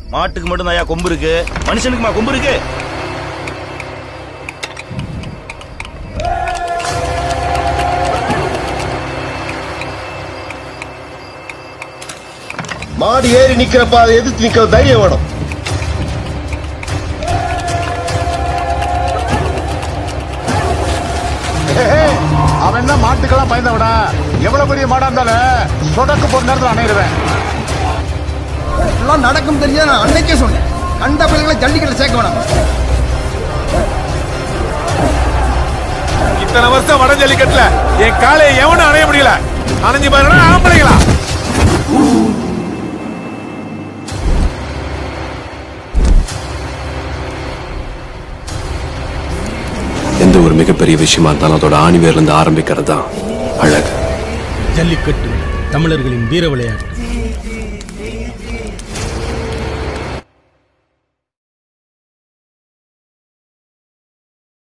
மாட்டுக்கு மட்டும் தான் கொம்பு இருக்கு மனுஷனுக்குமா கொம்பு இருக்கு மாடு ஏறி நிக்கிறப்ப அதை எதிர்த்து நிக்கிற தைரியம் வேணும் அவன் தான் மாட்டுக்கெல்லாம் பயந்தவனா எவ்வளவு பெரிய மாடா இருந்தாலும் சொடக்கு போற நேரத்தில் அணையிடுவேன் எல்லாம் நடக்கும் தெரிஞ்சா நான் அன்னைக்கே சொன்னேன் கண்ட பிள்ளைகளை ஜல்லிக்கட்டு சேர்க்க வேணாம் இத்தனை வருஷம் வட ஜல்லிக்கட்டுல என் காலையை எவனும் அணைய முடியல அணைஞ்சு பாருங்க ஆம்பளைங்களா எந்த ஒரு மிகப்பெரிய விஷயமா இருந்தாலும் அதோட ஆணிவேர்ல இருந்து ஆரம்பிக்கிறது தான் அழகு ஜல்லிக்கட்டு தமிழர்களின் வீர விளையாட்டு